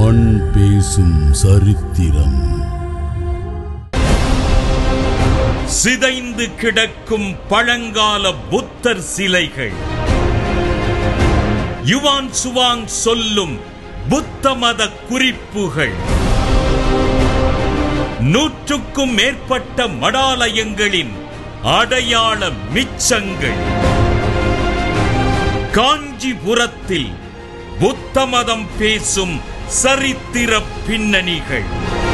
மண் பேசும் சரித்திரம் சிதைந்து கிடக்கும் பழங்கால புத்தர் சிலைகள் யுவான் சுவாங் சொல்லும் புத்த மத குறிப்புகள் நூற்றுக்கும் மேற்பட்ட மடாலயங்களின் அடையாள மிச்சங்கள் காஞ்சிபுரத்தில் புத்த மதம் பேசும் சரித்திர பின்னணிகள்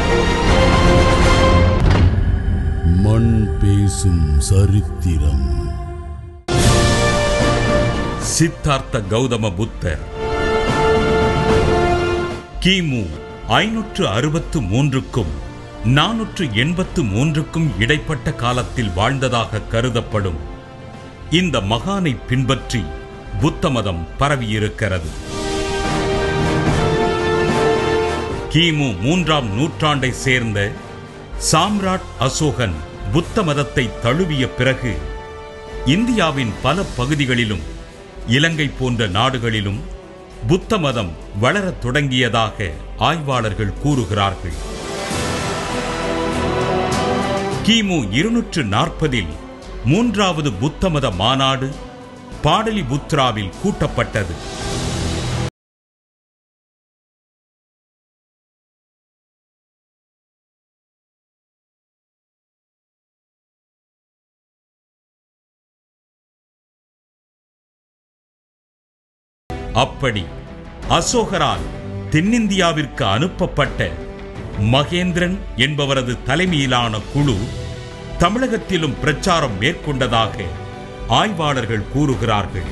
மண் பேசும் சரித்திரம் சித்தார்த்த கௌதம புத்தர் கிமு ஐநூற்று அறுபத்து மூன்றுக்கும் நானூற்று எண்பத்து மூன்றுக்கும் இடைப்பட்ட காலத்தில் வாழ்ந்ததாக கருதப்படும் இந்த மகானை பின்பற்றி புத்த மதம் பரவியிருக்கிறது கிமு மூன்றாம் நூற்றாண்டை சேர்ந்த சாம்ராட் அசோகன் புத்த மதத்தை தழுவிய பிறகு இந்தியாவின் பல பகுதிகளிலும் இலங்கை போன்ற நாடுகளிலும் புத்த மதம் வளரத் தொடங்கியதாக ஆய்வாளர்கள் கூறுகிறார்கள் கிமு இருநூற்று நாற்பதில் மூன்றாவது புத்த மத மாநாடு பாடலிபுத்ராவில் கூட்டப்பட்டது அப்படி அசோகரால் தென்னிந்தியாவிற்கு அனுப்பப்பட்ட மகேந்திரன் என்பவரது தலைமையிலான குழு தமிழகத்திலும் பிரச்சாரம் மேற்கொண்டதாக ஆய்வாளர்கள் கூறுகிறார்கள்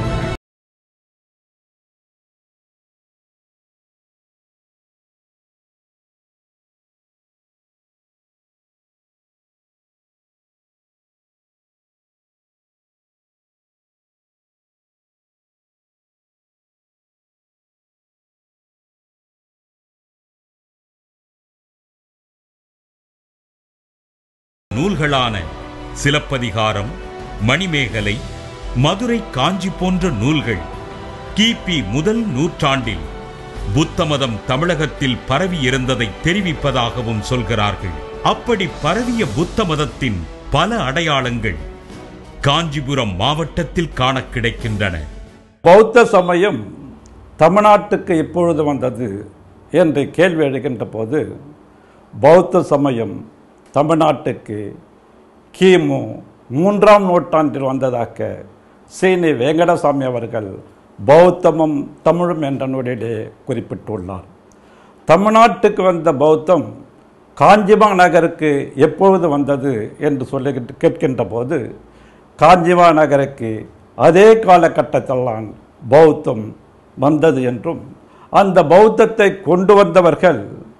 நூல்களான சிலப்பதிகாரம் மணிமேகலை மதுரை காஞ்சி போன்ற நூல்கள் கிபி முதல் நூற்றாண்டில் புத்த மதம் தமிழகத்தில் பரவி இருந்ததை தெரிவிப்பதாகவும் சொல்கிறார்கள் அப்படி பரவிய புத்த மதத்தின் பல அடையாளங்கள் காஞ்சிபுரம் மாவட்டத்தில் காண கிடைக்கின்றன பௌத்த சமயம் தமிழ்நாட்டுக்கு எப்பொழுது வந்தது என்று கேள்வி எழுகின்ற போது பௌத்த சமயம் தமிழ்நாட்டுக்கு கிமு மூன்றாம் நூற்றாண்டில் வந்ததாக சீனி வெங்கடசாமி அவர்கள் பௌத்தமும் தமிழும் என்ற நூலிலே குறிப்பிட்டுள்ளார் தமிழ்நாட்டுக்கு வந்த பௌத்தம் காஞ்சிமா நகருக்கு எப்பொழுது வந்தது என்று சொல்லி கேட்கின்ற போது காஞ்சிமா நகருக்கு அதே காலகட்டத்தில்தான் பௌத்தம் வந்தது என்றும் அந்த பௌத்தத்தை கொண்டு வந்தவர்கள்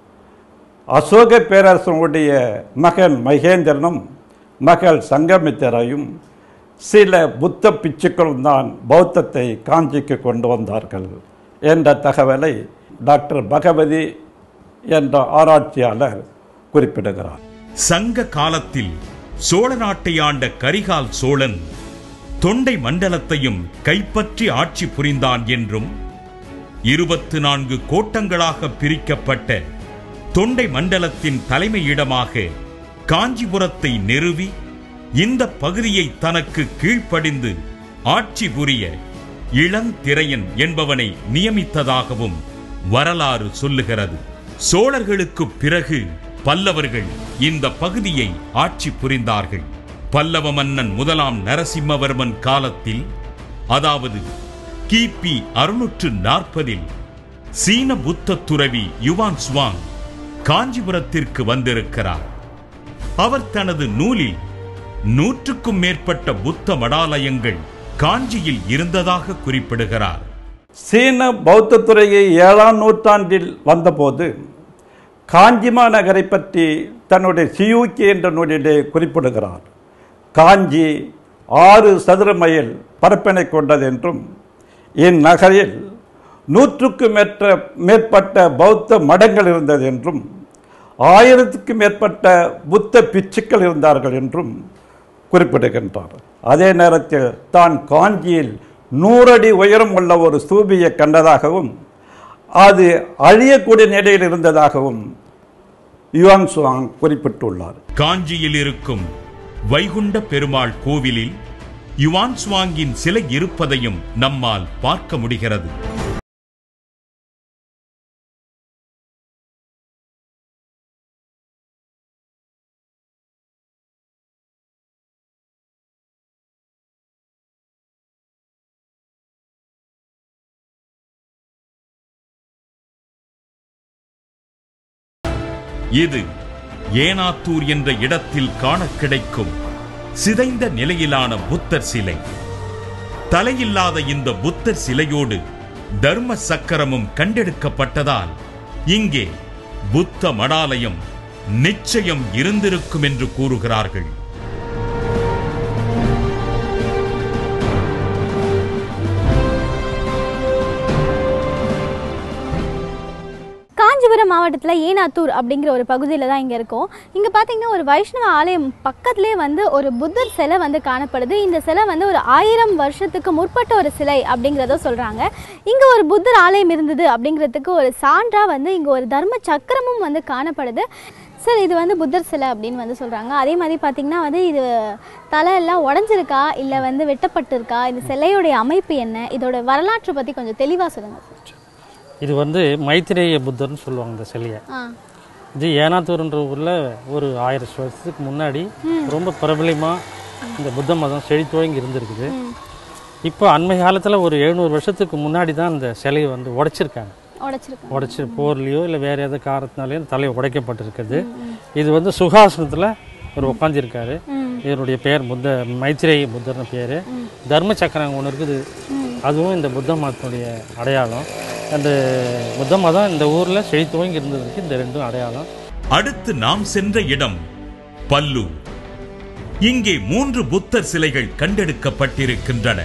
அசோக பேரரசனுடைய மகன் மகேந்திரனும் மகள் சங்கமித்திரையும் சில புத்த பிச்சுக்களும் தான் பௌத்தத்தை காஞ்சிக்கு கொண்டு வந்தார்கள் என்ற தகவலை டாக்டர் பகவதி என்ற ஆராய்ச்சியாளர் குறிப்பிடுகிறார் சங்க காலத்தில் சோழ நாட்டை ஆண்ட கரிகால் சோழன் தொண்டை மண்டலத்தையும் கைப்பற்றி ஆட்சி புரிந்தான் என்றும் இருபத்து நான்கு கோட்டங்களாக பிரிக்கப்பட்ட தொண்டை மண்டலத்தின் தலைமையிடமாக காஞ்சிபுரத்தை நிறுவி இந்த பகுதியை தனக்கு கீழ்ப்படிந்து ஆட்சி புரிய இளந்திரையன் என்பவனை நியமித்ததாகவும் வரலாறு சொல்லுகிறது சோழர்களுக்கு பிறகு பல்லவர்கள் இந்த பகுதியை ஆட்சி புரிந்தார்கள் பல்லவ மன்னன் முதலாம் நரசிம்மவர்மன் காலத்தில் அதாவது கிபி அறுநூற்று நாற்பதில் சீன புத்த துறவி யுவான் சுவாங் காஞ்சிபுரத்திற்கு வந்திருக்கிறார் அவர் தனது நூலில் நூற்றுக்கும் மேற்பட்ட புத்த மடாலயங்கள் காஞ்சியில் இருந்ததாக குறிப்பிடுகிறார் சீன பௌத்த துறையை ஏழாம் நூற்றாண்டில் வந்தபோது காஞ்சிமா நகரை பற்றி தன்னுடைய சியூக்கி என்ற நூலிலே குறிப்பிடுகிறார் காஞ்சி ஆறு சதுர மைல் பரப்பினை கொண்டது என்றும் இந்நகரில் நூற்றுக்கும் மேற்ற மேற்பட்ட பௌத்த மடங்கள் இருந்தது என்றும் ஆயிரத்துக்கும் மேற்பட்ட புத்த பிச்சுக்கள் இருந்தார்கள் என்றும் குறிப்பிடுகின்றார் அதே நேரத்தில் தான் காஞ்சியில் நூறடி உயரம் உள்ள ஒரு ஸ்தூபியை கண்டதாகவும் அது அழியக்கூடிய நிலையில் இருந்ததாகவும் யுவான் சுவாங் குறிப்பிட்டுள்ளார் காஞ்சியில் இருக்கும் வைகுண்ட பெருமாள் கோவிலில் யுவான் சுவாங்கின் சிலை இருப்பதையும் நம்மால் பார்க்க முடிகிறது இது ஏனாத்தூர் என்ற இடத்தில் காண கிடைக்கும் சிதைந்த நிலையிலான புத்தர் சிலை தலையில்லாத இந்த புத்தர் சிலையோடு தர்ம சக்கரமும் கண்டெடுக்கப்பட்டதால் இங்கே புத்த மடாலயம் நிச்சயம் இருந்திருக்கும் என்று கூறுகிறார்கள் காஞ்சிபுரம் மாவட்டத்தில் ஏனாத்தூர் அப்படிங்கிற ஒரு பகுதியில் தான் இங்கே இருக்கோம் இங்கே பார்த்தீங்கன்னா ஒரு வைஷ்ணவ ஆலயம் பக்கத்துலேயே வந்து ஒரு புத்தர் சிலை வந்து காணப்படுது இந்த சிலை வந்து ஒரு ஆயிரம் வருஷத்துக்கு முற்பட்ட ஒரு சிலை அப்படிங்கிறத சொல்கிறாங்க இங்கே ஒரு புத்தர் ஆலயம் இருந்தது அப்படிங்கிறதுக்கு ஒரு சான்றாக வந்து இங்கே ஒரு தர்ம சக்கரமும் வந்து காணப்படுது சார் இது வந்து புத்தர் சிலை அப்படின்னு வந்து சொல்கிறாங்க அதே மாதிரி பார்த்தீங்கன்னா வந்து இது தலை எல்லாம் உடஞ்சிருக்கா இல்லை வந்து வெட்டப்பட்டிருக்கா இந்த சிலையோடைய அமைப்பு என்ன இதோட வரலாற்றை பற்றி கொஞ்சம் தெளிவாக சொல்லுங்கள் சார் இது வந்து மைத்திரேய புத்தர்னு சொல்லுவாங்க இந்த சிலையை ஆ இது ஏனாத்தூர்ன்ற ஊரில் ஒரு ஆயிரம் வருஷத்துக்கு முன்னாடி ரொம்ப பிரபலமாக இந்த புத்த மதம் செழித்தோங்கி இருந்திருக்குது இப்போ அண்மை காலத்தில் ஒரு எழுநூறு வருஷத்துக்கு முன்னாடி தான் இந்த சிலையை வந்து உடைச்சிருக்காங்க உடைச்சிருக்காங்க உடைச்சி போர்லேயோ இல்லை வேறு எதாவது காரணத்தினாலேயோ இந்த தலை உடைக்கப்பட்டிருக்குது இது வந்து சுகாசனத்தில் ஒரு உட்காந்துருக்காரு இதனுடைய பெயர் புத்த மைத்திரேய புத்தர்னு பேர் தர்ம சக்கரம் ஒன்று இருக்குது அதுவும் இந்த புத்த மதத்தினுடைய அடையாளம் அந்த புத்த மதம் இந்த ஊரில் செழித்துவங்கி இருந்ததுக்கு இந்த ரெண்டும் அடையாளம் அடுத்து நாம் சென்ற இடம் பல்லு இங்கே மூன்று புத்தர் சிலைகள் கண்டெடுக்கப்பட்டிருக்கின்றன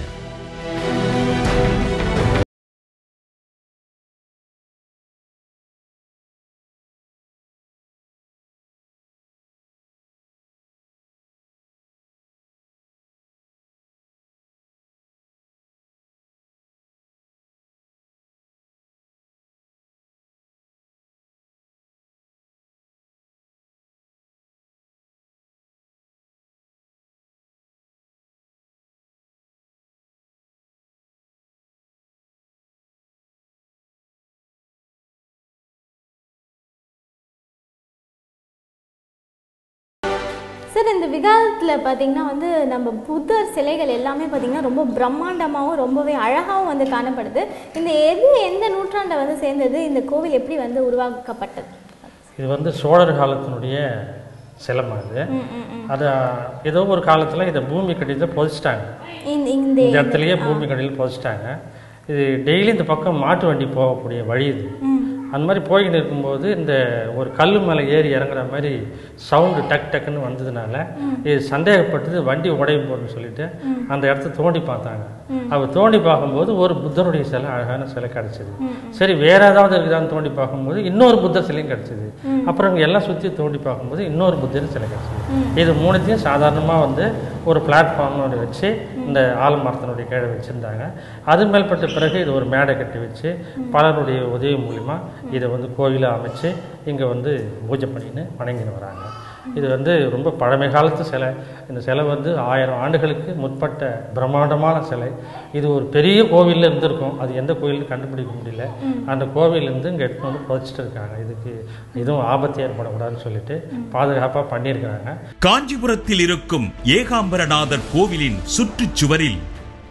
சார் இந்த விகாரத்தில் பார்த்தீங்கன்னா வந்து நம்ம புத்தர் சிலைகள் எல்லாமே பார்த்தீங்கன்னா ரொம்ப பிரம்மாண்டமாகவும் ரொம்பவே அழகாகவும் வந்து காணப்படுது இந்த எது எந்த நூற்றாண்டை வந்து சேர்ந்தது இந்த கோவில் எப்படி வந்து உருவாக்கப்பட்டது இது வந்து சோழர் காலத்தினுடைய சிலமா இது அதை ஏதோ ஒரு காலத்தில் இதை பூமி கடியில் புதைச்சிட்டாங்க இந்த இந்த இந்த இடத்துலயே பூமி கடியில் புதைச்சிட்டாங்க இது டெய்லி இந்த பக்கம் மாட்டு வண்டி போகக்கூடிய வழி இது அந்த மாதிரி போய்கிட்டு இருக்கும்போது இந்த ஒரு கல் மேலே ஏறி இறங்குற மாதிரி சவுண்டு டக் டக்குன்னு வந்ததுனால இது சந்தேகப்பட்டது வண்டி உடையும் போடுன்னு சொல்லிட்டு அந்த இடத்த தோண்டி பார்த்தாங்க அவ தோண்டி பார்க்கும்போது ஒரு புத்தருடைய சிலை அழகான சிலை கிடச்சிது சரி வேற ஏதாவது இருக்குதான்னு தோண்டி பார்க்கும்போது இன்னொரு புத்தர் சிலையும் கிடச்சிது அப்புறம் இங்க எல்லாம் சுற்றி தோண்டி பார்க்கும்போது இன்னொரு புத்தர் சிலை கிடச்சிது இது மூணுத்தையும் சாதாரணமாக வந்து ஒரு பிளாட்ஃபார்ம் ஒன்று வச்சு இந்த ஆலமரத்தினுடைய கீழே வச்சுருந்தாங்க அது மேல்பட்ட பிறகு இது ஒரு மேடை கட்டி வச்சு பலருடைய உதவி மூலிமா இதை வந்து கோயிலாக அமைச்சு இங்கே வந்து பூஜை பண்ணின்னு வணங்கின்னு வராங்க இது வந்து ரொம்ப பழமை காலத்து சிலை இந்த சிலை வந்து ஆயிரம் ஆண்டுகளுக்கு முற்பட்ட பிரம்மாண்டமான சிலை இது ஒரு பெரிய கோவிலில் இருந்திருக்கும் அது எந்த கோயிலும் கண்டுபிடிக்க முடியல அந்த கோவிலேருந்து இங்கே எடுத்து வந்து புதைச்சிட்டு இருக்காங்க இதுக்கு எதுவும் ஆபத்து ஏற்படக்கூடாதுன்னு சொல்லிட்டு பாதுகாப்பாக பண்ணியிருக்காங்க காஞ்சிபுரத்தில் இருக்கும் ஏகாம்பரநாதர் கோவிலின் சுற்றுச்சுவரில்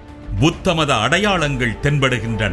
புத்தமத அடையாளங்கள் தென்படுகின்றன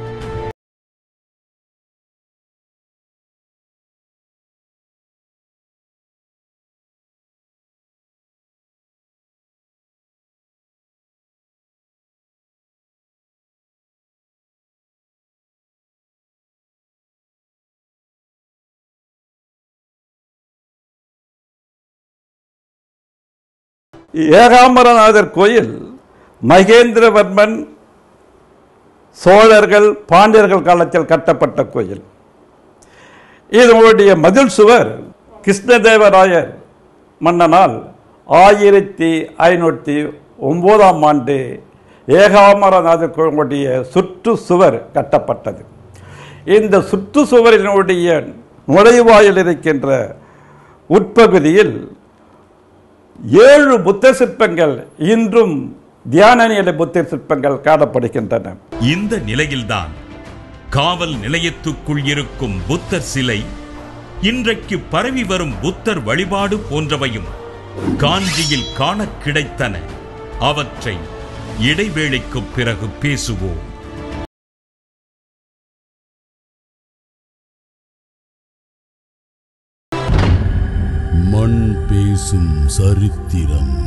ஏகாம்பரநாதர் கோயில் மகேந்திரவர்மன் சோழர்கள் பாண்டியர்கள் காலத்தில் கட்டப்பட்ட கோயில் இதனுடைய மதில் சுவர் கிருஷ்ணதேவராயர் மன்னனால் ஆயிரத்தி ஐநூற்றி ஒம்போதாம் ஆண்டு ஏகாம்பரநாதர் கோயிலுடைய சுற்று சுவர் கட்டப்பட்டது இந்த சுற்றுச்சுவரினுடைய நுழைவாயில் இருக்கின்ற உட்பகுதியில் ஏழு புத்த சிற்பங்கள் இன்றும் தியான நிலை புத்த சிற்பங்கள் காணப்படுகின்றன இந்த நிலையில்தான் காவல் நிலையத்துக்குள் இருக்கும் புத்தர் சிலை இன்றைக்கு பரவி வரும் புத்தர் வழிபாடு போன்றவையும் காஞ்சியில் காணக் கிடைத்தன அவற்றை இடைவேளைக்குப் பிறகு பேசுவோம் மண் பேசும் சரித்திரம்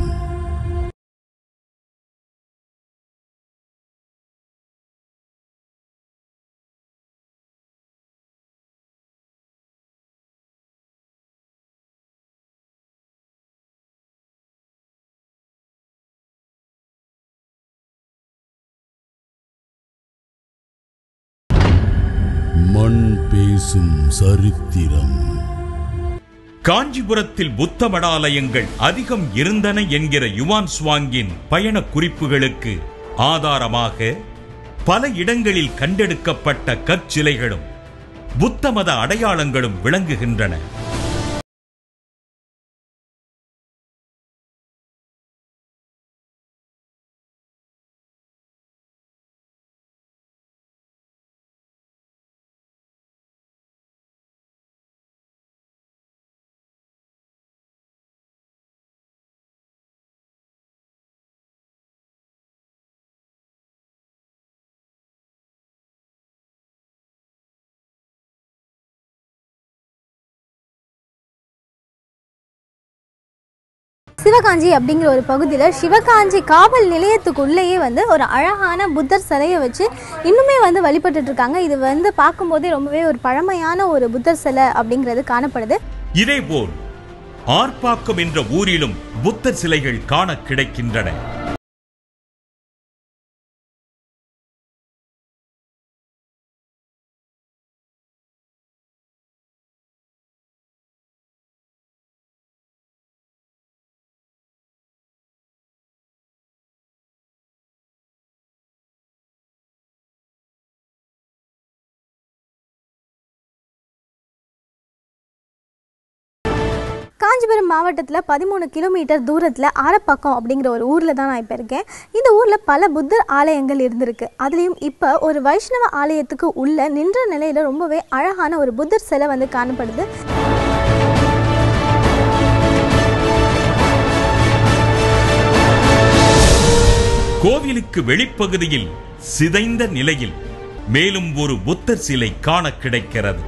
மண் பேசும் சரித்திரம் காஞ்சிபுரத்தில் புத்த மடாலயங்கள் அதிகம் இருந்தன என்கிற யுவான் ஸ்வாங்கின் பயண குறிப்புகளுக்கு ஆதாரமாக பல இடங்களில் கண்டெடுக்கப்பட்ட கற்சிலைகளும் புத்த மத அடையாளங்களும் விளங்குகின்றன சிவகாஞ்சி அப்படிங்கிற ஒரு பகுதியில் சிவகாஞ்சி காவல் நிலையத்துக்குள்ளேயே வந்து ஒரு அழகான புத்தர் சிலையை வச்சு இன்னுமே வந்து வழிபட்டுட்டு இருக்காங்க இது வந்து பார்க்கும்போதே ரொம்பவே ஒரு பழமையான ஒரு புத்தர் சிலை அப்படிங்கிறது காணப்படுது இதேபோல் ஆர்ப்பாக்கம் என்ற ஊரிலும் புத்தர் சிலைகள் காண கிடைக்கின்றன காஞ்சிபுரம் மாவட்டத்தில் பதிமூணு கிலோமீட்டர் தூரத்தில் ஆரப்பாக்கம் அப்படிங்கிற ஒரு ஊரில் தான் நான் இப்போ இருக்கேன் இந்த ஊரில் பல புத்தர் ஆலயங்கள் இருந்திருக்கு அதுலேயும் இப்போ ஒரு வைஷ்ணவ ஆலயத்துக்கு உள்ள நின்ற நிலையில் ரொம்பவே அழகான ஒரு புத்தர் சிலை வந்து காணப்படுது கோவிலுக்கு வெளிப்பகுதியில் சிதைந்த நிலையில் மேலும் ஒரு புத்தர் சிலை காண கிடைக்கிறது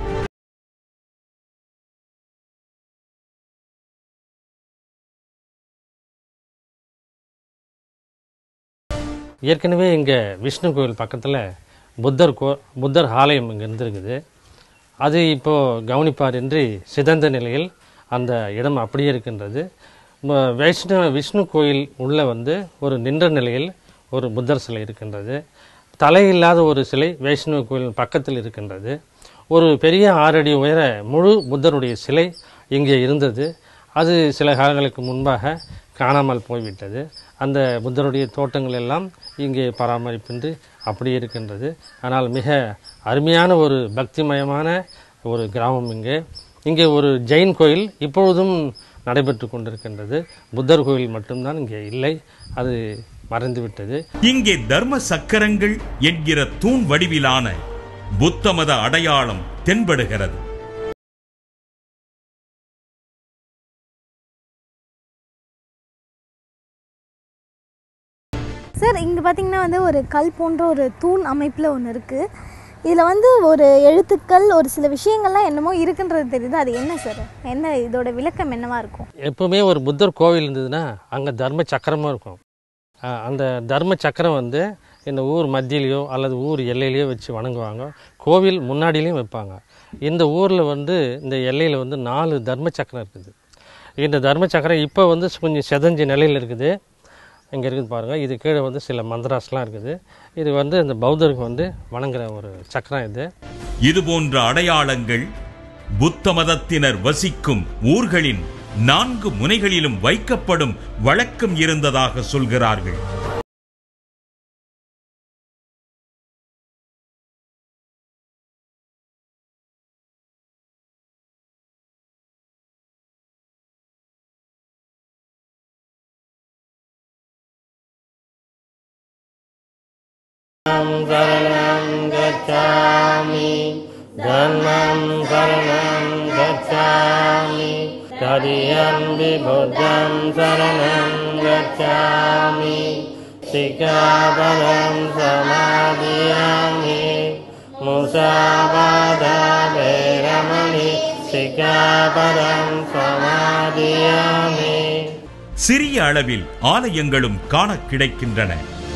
ஏற்கனவே இங்கே விஷ்ணு கோவில் பக்கத்தில் புத்தர் கோ புத்தர் ஆலயம் இங்கே இருந்திருக்குது அது இப்போது கவனிப்பார் என்று சிதந்த நிலையில் அந்த இடம் அப்படியே இருக்கின்றது ம- வைஷ்ணவ விஷ்ணு கோயில் உள்ளே வந்து ஒரு நின்ற நிலையில் ஒரு புத்தர் சிலை இருக்கின்றது தலையில்லாத ஒரு சிலை வைஷ்ணவ கோயில் பக்கத்தில் இருக்கின்றது ஒரு பெரிய ஆறடி உயர முழு புத்தருடைய சிலை இங்கே இருந்தது அது சில காலங்களுக்கு முன்பாக காணாமல் போய்விட்டது அந்த புத்தருடைய தோட்டங்கள் எல்லாம் இங்கே பராமரிப்பின்றி அப்படியே இருக்கின்றது ஆனால் மிக அருமையான ஒரு பக்திமயமான ஒரு கிராமம் இங்கே இங்கே ஒரு ஜெயின் கோயில் இப்பொழுதும் நடைபெற்று கொண்டிருக்கின்றது புத்தர் கோயில் மட்டும்தான் இங்கே இல்லை அது மறைந்துவிட்டது இங்கே தர்ம சக்கரங்கள் என்கிற தூண் வடிவிலான புத்த மத அடையாளம் தென்படுகிறது சார் இங்கே பார்த்தீங்கன்னா வந்து ஒரு கல் போன்ற ஒரு தூண் அமைப்பில் ஒன்று இருக்குது இதில் வந்து ஒரு எழுத்துக்கள் ஒரு சில விஷயங்கள்லாம் என்னமோ இருக்குன்றது தெரியுது அது என்ன சார் என்ன இதோட விளக்கம் என்னவா இருக்கும் எப்பவுமே ஒரு புத்தர் கோவில் இருந்ததுன்னா அங்கே தர்ம சக்கரமாக இருக்கும் அஹ் அந்த தர்ம சக்கரம் வந்து இந்த ஊர் மத்தியிலையோ அல்லது ஊர் எல்லையிலையோ வச்சு வணங்குவாங்க கோவில் முன்னாடியிலையும் வைப்பாங்க இந்த ஊரில் வந்து இந்த எல்லையில் வந்து நாலு தர்ம சக்கரம் இருக்குது இந்த தர்ம சக்கரம் இப்போ வந்து கொஞ்சம் செதஞ்ச நிலையில் இருக்குது இங்கே இருக்குது பாருங்கள் இது கீழே வந்து சில மந்திராஸ்லாம் இருக்குது இது வந்து இந்த பௌத்தருக்கு வந்து வணங்குற ஒரு சக்கரம் இது இது போன்ற அடையாளங்கள் புத்த மதத்தினர் வசிக்கும் ஊர்களின் நான்கு முனைகளிலும் வைக்கப்படும் வழக்கம் இருந்ததாக சொல்கிறார்கள் शरणं गच्छामि धर्मं शरणं गच्छामि तदीयम्बि बुद्धं शरणं गच्छामि सिक्खापदं समादयामि मुसावादवेरमणि सिक्खापदं समादयामि சிறிய அளவில் ஆலயங்களும் காண கிடைக்கின்றன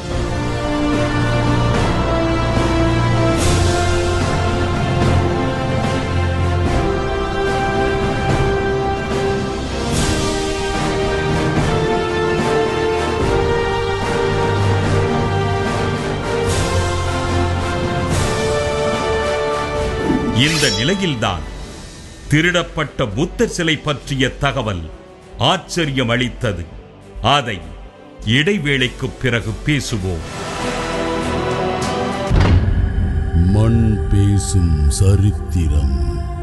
இந்த நிலையில்தான் திருடப்பட்ட புத்தர் சிலை பற்றிய தகவல் ஆச்சரியம் அளித்தது அதை இடைவேளைக்குப் பிறகு பேசுவோம் மண் பேசும் சரித்திரம்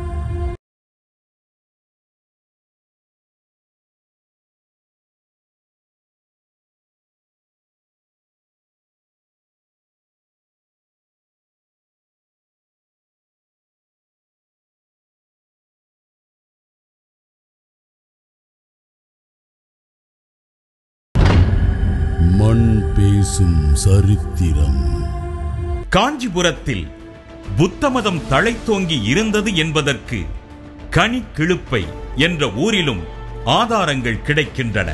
மண் பேசும் சரித்திரம் காஞ்சிபுரத்தில் புத்த மதம் தழைத்தோங்கி இருந்தது என்பதற்கு கனி கிழுப்பை என்ற ஊரிலும் ஆதாரங்கள் கிடைக்கின்றன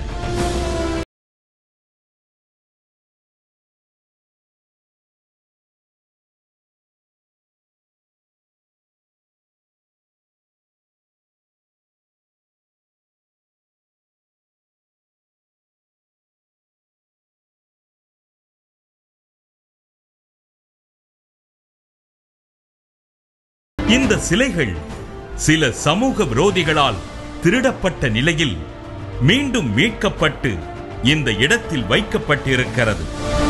இந்த சிலைகள் சில சமூக விரோதிகளால் திருடப்பட்ட நிலையில் மீண்டும் மீட்கப்பட்டு இந்த இடத்தில் வைக்கப்பட்டிருக்கிறது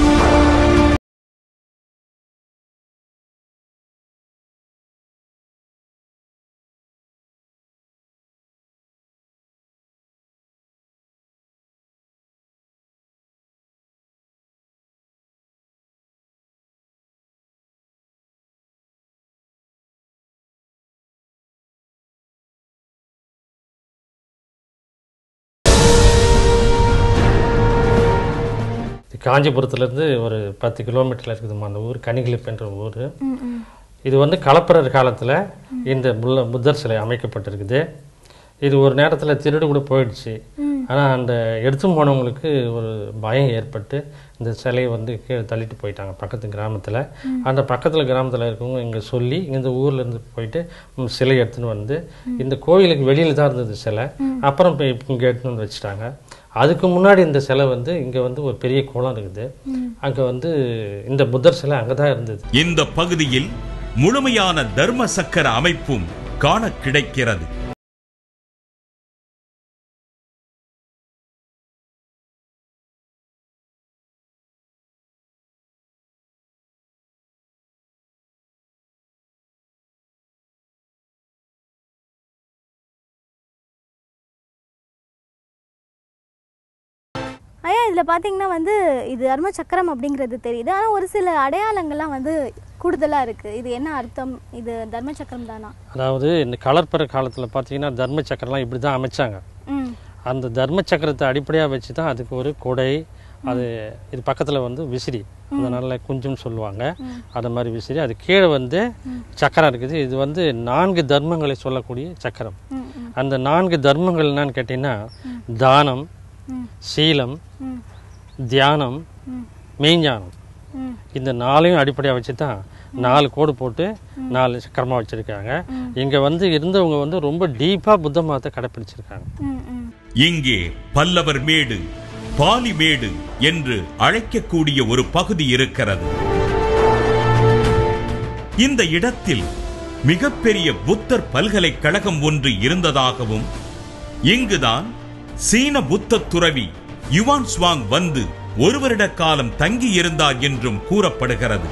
காஞ்சிபுரத்துலேருந்து ஒரு பத்து கிலோமீட்டரில் இருக்குதுமா அந்த ஊர் கனிகிளிப்புன்ற ஊர் இது வந்து கலப்பரர் காலத்தில் இந்த புல்ல புத்தர் சிலை அமைக்கப்பட்டிருக்குது இது ஒரு நேரத்தில் திருடு கூட போயிடுச்சு ஆனால் அந்த எடுத்து போனவங்களுக்கு ஒரு பயம் ஏற்பட்டு இந்த சிலையை வந்து கீழே தள்ளிட்டு போயிட்டாங்க பக்கத்து கிராமத்தில் அந்த பக்கத்தில் கிராமத்தில் இருக்கவங்க இங்கே சொல்லி இந்த ஊர்ல இருந்து போயிட்டு ம், சிலை எடுத்துன்னு வந்து இந்த கோயிலுக்கு வெளியில் தான் இருந்தது சிலை அப்புறம் இப்போ இங்கே எடுத்துன்னு வந்து வச்சுட்டாங்க அதுக்கு முன்னாடி இந்த சிலை வந்து இங்கே வந்து ஒரு பெரிய குளம் இருக்குது அங்கே வந்து இந்த புத்தர் சிலை அங்கே தான் இருந்தது இந்த பகுதியில் முழுமையான தர்ம சக்கர அமைப்பும் காண கிடைக்கிறது ஐயா இதில் பார்த்தீங்கன்னா வந்து இது தர்ம சக்கரம் அப்படிங்கிறது தெரியுது ஆனால் ஒரு சில அடையாளங்கள்லாம் வந்து கூடுதலாக இருக்குது இது என்ன அர்த்தம் இது தர்ம சக்கரம் தானா அதாவது இந்த கலர்பர காலத்தில் பார்த்தீங்கன்னா தர்ம சக்கரம்லாம் இப்படி தான் அமைச்சாங்க ம் அந்த தர்ம சக்கரத்தை அடிப்படையாக வச்சு தான் அதுக்கு ஒரு கொடை அது இது பக்கத்தில் வந்து விசிறி அதனால குஞ்சுன்னு சொல்லுவாங்க அது மாதிரி விசிறி அது கீழே வந்து சக்கரம் இருக்குது இது வந்து நான்கு தர்மங்களை சொல்லக்கூடிய சக்கரம் ம் ம் அந்த நான்கு தர்மங்கள் என்னன்னு கேட்டிங்கன்னா தானம் ம். சீலம் ம் தியானம் ம். மெய்ஞானம் ம் இந்த நாளையும் அடிப்படையாக வச்சு தான் நாலு கோடு போட்டு நாலு சக்கரமாக வச்சுருக்காங்க இங்கே வந்து இருந்தவங்க வந்து ரொம்ப டீப்பாக புத்த மதத்தை கடைப்பிடிச்சிருக்காங்க ம் ம் இங்கே பல்லவர் மேடு பாலி மேடு என்று அழைக்கக்கூடிய ஒரு பகுதி இருக்கிறது இந்த இடத்தில் மிகப்பெரிய புத்தர் பல்கலைக்கழகம் ஒன்று இருந்ததாகவும் இங்குதான் சீன புத்த துறவி யுவான் ஸ்வாங் வந்து ஒரு வருட காலம் தங்கி இருந்தார் என்றும் கூறப்படுகிறது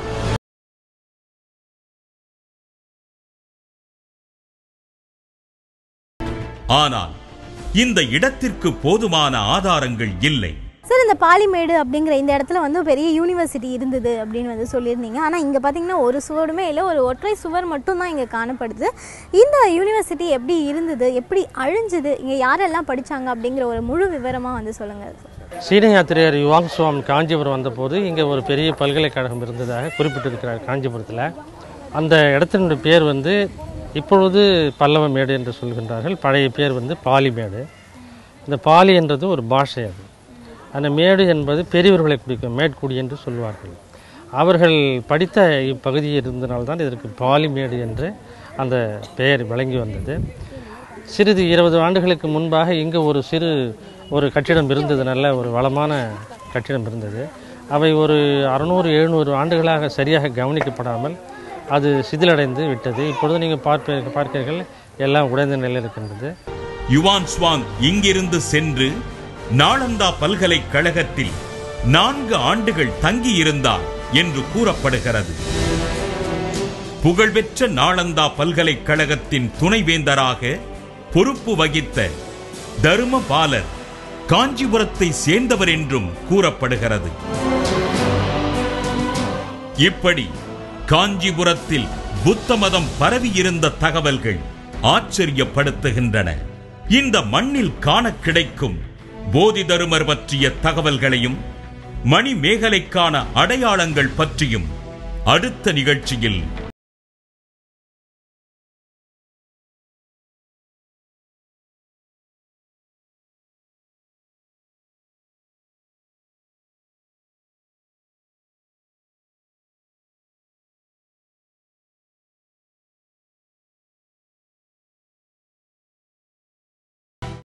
ஆனால் இந்த இடத்திற்கு போதுமான ஆதாரங்கள் இல்லை சார் இந்த பாலிமேடு அப்படிங்கிற இந்த இடத்துல வந்து பெரிய யூனிவர்சிட்டி இருந்தது அப்படின்னு வந்து சொல்லியிருந்தீங்க ஆனால் இங்கே பார்த்தீங்கன்னா ஒரு சுவருமே இல்லை ஒரு ஒற்றை சுவர் மட்டும்தான் இங்கே காணப்படுது இந்த யூனிவர்சிட்டி எப்படி இருந்தது எப்படி அழிஞ்சுது இங்கே யாரெல்லாம் படித்தாங்க அப்படிங்கிற ஒரு முழு விவரமாக வந்து சொல்லுங்கள் சீன யாத்திரையர் யுவாங் சுவாமி காஞ்சிபுரம் வந்தபோது இங்கே ஒரு பெரிய பல்கலைக்கழகம் இருந்ததாக குறிப்பிட்டிருக்கிறார் காஞ்சிபுரத்தில் அந்த இடத்தினுடைய பேர் வந்து இப்பொழுது பல்லவ மேடு என்று சொல்கின்றார்கள் பழைய பேர் வந்து பாலிமேடு இந்த பாலி என்றது ஒரு பாஷை அது அந்த மேடு என்பது பெரியவர்களை குறிக்கும் மேற்குடி என்று சொல்வார்கள் அவர்கள் படித்த இப்பகுதியில் இருந்தனால்தான் இதற்கு பாலிமேடு என்று அந்த பெயர் விளங்கி வந்தது சிறிது இருபது ஆண்டுகளுக்கு முன்பாக இங்கு ஒரு சிறு ஒரு கட்டிடம் இருந்தது நல்ல ஒரு வளமான கட்டிடம் இருந்தது அவை ஒரு அறுநூறு எழுநூறு ஆண்டுகளாக சரியாக கவனிக்கப்படாமல் அது சிதிலடைந்து விட்டது இப்பொழுது நீங்கள் பார்ப்ப பார்க்கிறீர்கள் எல்லாம் உடைந்த நிலையில் இருக்கின்றது யுவான் ஸ்வாங் இங்கிருந்து சென்று நாளந்தா பல்கலைக்கழகத்தில் நான்கு ஆண்டுகள் தங்கியிருந்தார் என்று கூறப்படுகிறது புகழ்பெற்ற நாளந்தா பல்கலைக்கழகத்தின் துணைவேந்தராக பொறுப்பு வகித்த தருமபாலர் காஞ்சிபுரத்தை சேர்ந்தவர் என்றும் கூறப்படுகிறது இப்படி காஞ்சிபுரத்தில் புத்த மதம் பரவியிருந்த தகவல்கள் ஆச்சரியப்படுத்துகின்றன இந்த மண்ணில் காண கிடைக்கும் போதி தருமர் பற்றிய தகவல்களையும் மணிமேகலைக்கான அடையாளங்கள் பற்றியும் அடுத்த நிகழ்ச்சியில்